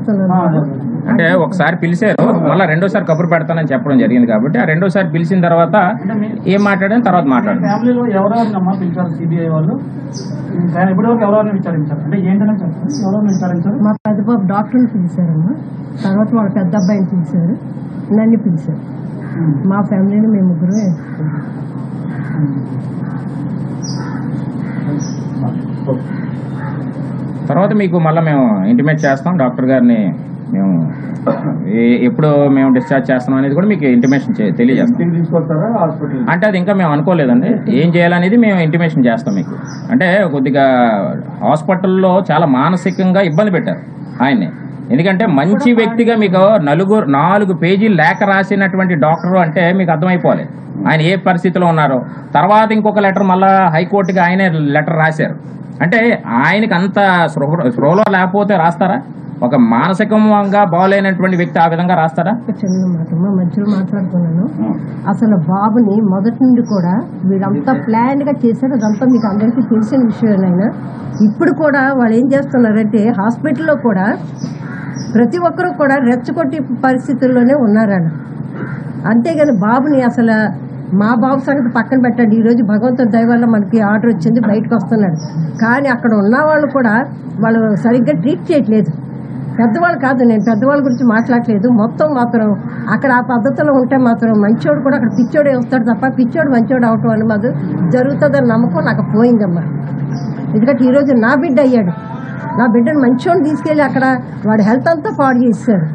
మాట్లాడుతున్నాను ఆ, అదే. అంటే ఒకసారి పిలిచారు మళ్ళీ రెండోసారి కబురు పెడతానని చెప్పడం జరిగింది కాబట్టి ఆ రెండోసారి పిలిచిన తర్వాత ఏం మాట్లాడాను తర్వాత మీ మాట్లాడాను ఫ్యామిలీలో ఎవరెవరిని అమ్మా పిలిచారు సిబిఐ వాళ్ళు ఇప్పటి వరకు ఎవరెవరిని విచారించారు అంటే ఏంటనే చెప్పండి ఎవరెవరిని విచారించారు మా పెద్ద బాబు డాక్టర్ని పిలిచారమ్మా తర్వాత వాళ్ళ పెద్ద అబ్బాయిని పిలిచారు నన్ను పిలిచారు ఉమ్. మా ఫ్యామిలీని మేము ముగ్గురు తర్వాత మీకు మళ్ళీ మేము ఇంటిమేట్ చేస్తాం డాక్టర్ గారిని మేము ఏ- ఎప్పుడు మేము డిశ్చార్జ్ చేస్తాం అనేది కూడా మీకు ఇంటిమేషన్ తెలియజేస్తాం ఇంటికి తీసుకొస్తారా హాస్పిటల్ అంటే అది ఇంకా మేము అనుకోలేదండి ఏం చేయాలనేది మేము ఇంటిమేషన్ చేస్తాం మీకు అంటే కొద్దిగా హాస్పిటల్లో చాలా మానసికంగా ఇబ్బంది పెట్టారు ఆయన్ని ఎందుకంటే మంచి వ్యక్తిగా మీకు నలుగురు నాలుగు పేజీలు లేఖ రాసినటువంటి డాక్టర్ అంటే మీకు అర్థమైపోవాలి ఆయన ఏ పరిస్థితిలో ఉన్నారో తర్వాత ఇంకొక లెటర్ మళ్ళా హైకోర్టుకి ఆయనే లెటర్ రాశారు అంటే ఆయనకి అంత స్పృహ స్పృహలో లేకపోతే రాస్తారా ఒక మానసికంగా బాగోలేనటువంటి వ్యక్తి ఆ విధంగా రాస్తారా ఒక చిన్న మాట మా మధ్యలో మాట్లాడుతున్నాను అసలు బాబుని మొదటి నుండి కూడా వీడంతా ప్లాన్ గా చేశారు అదంతా మీకు అందరికీ తెలిసిన విషయమైనా ఇప్పుడు కూడా వాళ్ళు ఏం చేస్తున్నారంటే హాస్పిటల్లో కూడా ప్రతి ఒక్కరూ కూడా రెచ్చగొట్టి పరిస్థితుల్లోనే ఉన్నారన్న అంతేగాని బాబుని అసలు మా బాబు సంగతి పక్కన పెట్టండి ఈరోజు భగవంతుడి దయ వల్ల మనకి ఆర్డర్ వచ్చింది బయటకు వస్తున్నాడు కానీ అక్కడ ఉన్న వాళ్ళు కూడా వాళ్ళు సరిగ్గా ట్రీట్ చేయట్లేదు పెద్దవాళ్ళు కాదు నేను పెద్దవాళ్ళ గురించి మాట్లాడలేదు మొత్తం మాత్రం అక్కడ ఆ పద్ధతిలో ఉంటే మాత్రం మంచోడు కూడా అక్కడ పిచ్చోడే వస్తాడు తప్ప పిచ్చోడు మంచోడు అవటం అని మాత్రం జరుగుతుందని నమ్మకం నాకు పోయిందమ్మా ఎందుకంటే ఈరోజు నా బిడ్డ అయ్యాడు నా బిడ్డను మంచోడిని తీసుకెళ్ళి అక్కడ వాడి హెల్త్ అంతా పాడు చేశాడు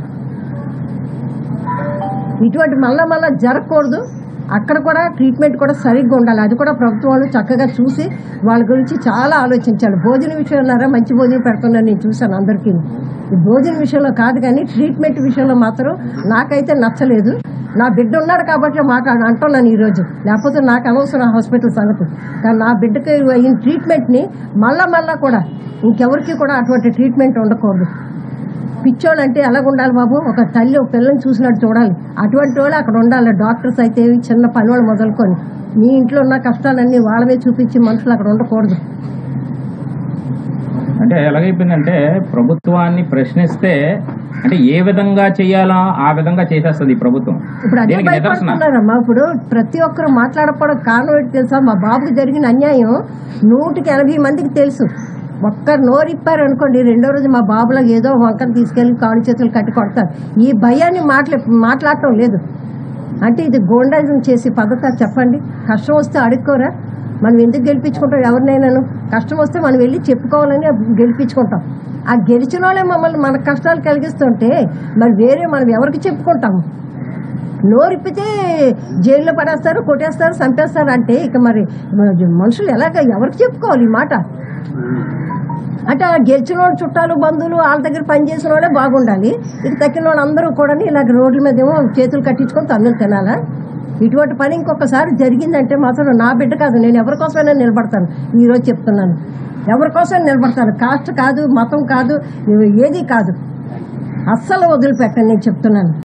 ఇటువంటి మళ్ళా మళ్ళా జరగకూడదు అక్కడ కూడా ట్రీట్మెంట్ కూడా సరిగ్గా ఉండాలి అది కూడా ప్రభుత్వం వాళ్ళు చక్కగా చూసి వాళ్ళ గురించి చాలా ఆలోచించాలి భోజన విషయంలో మంచి భోజనం పెడుతున్నారు నేను చూశాను అందరికీ ఈ భోజన విషయంలో కాదు కానీ ట్రీట్మెంట్ విషయంలో మాత్రం నాకైతే నచ్చలేదు నా బిడ్డ ఉన్నాడు కాబట్టి మాట్లాడు అంటున్నాను ఈరోజు లేకపోతే నాకు అనవసరం హాస్పిటల్ సంగతి కానీ నా బిడ్డకి అయిన ట్రీట్మెంట్ని మళ్ళా మళ్ళా కూడా ఇంకెవరికి కూడా అటువంటి ట్రీట్మెంట్ ఉండకూడదు పిచ్చోళ్ళు అంటే ఎలాగ ఉండాలి బాబు ఒక తల్లి ఒక పిల్లని చూసినట్టు చూడాలి అటువంటి వాళ్ళు అక్కడ ఉండాలి డాక్టర్స్ అయితే చిన్న పని వాళ్ళు మొదలుకొని మీ ఇంట్లో ఉన్న కష్టాలన్నీ వాళ్ళ మీద చూపించి మనుషులు అక్కడ ఉండకూడదు అంటే ఎలాగైపోయిందంటే ప్రభుత్వాన్ని ప్రశ్నిస్తే అంటే ఏ విధంగా చేయాలో ఆ విధంగా చేసేస్తుంది ఈ ప్రభుత్వం ఇప్పుడు అదే దీనికి నిదర్శనం భయపడుతున్నారమ్మా ఇప్పుడు ప్రతి ఒక్కరు మాట్లాడకపోవడం కారణం ఏంటి తెలుసా మా బాబుకి జరిగిన అన్యాయం నూటికి ఎనభై మందికి తెలుసు ఒక్కరు నోరిప్పారు అనుకోండి రెండో రోజు మా బాబులో ఏదో వంకను తీసుకెళ్లి కాళ్ళు చేతులు కట్టి కొడతారు ఈ భయాన్ని మాట్లా మాట్లాడటం లేదు అంటే ఇది గోండాజం చేసే పద్ధతి చెప్పండి కష్టం వస్తే అడుక్కోరా మనం ఎందుకు గెలిపించుకుంటాం ఎవరినైనాను కష్టం వస్తే మనం వెళ్ళి చెప్పుకోవాలని గెలిపించుకుంటాం ఆ గెలిచిన వాళ్ళే మమ్మల్ని మన కష్టాలు కలిగిస్తుంటే మరి వేరే మనం ఎవరికి చెప్పుకుంటాము నోరిప్పితే జైల్లో పడేస్తారు కొట్టేస్తారు చంపేస్తారు అంటే ఇక మరి మనుషులు ఎలాగ ఎవరికి చెప్పుకోవాలి ఈ మాట అంటే ఆ గెలిచిన వాళ్ళు చుట్టాలు బంధువులు వాళ్ళ దగ్గర పనిచేసిన వాళ్ళే బాగుండాలి ఇక తక్కిన వాళ్ళు అందరూ కూడా ఇలాగ రోడ్ల మీద ఏమో చేతులు కట్టించుకొని తన్నులు తినాలా ఇటువంటి పని ఇంకొకసారి జరిగిందంటే మాత్రం నా బిడ్డ కాదు నేను ఎవరి కోసమైనా నిలబడతాను ఈరోజు చెప్తున్నాను ఎవరి కోసం నిలబడతాను కాస్ట్ కాదు మతం కాదు ఏది కాదు అస్సలు వదిలిపెట్టను నేను చెప్తున్నాను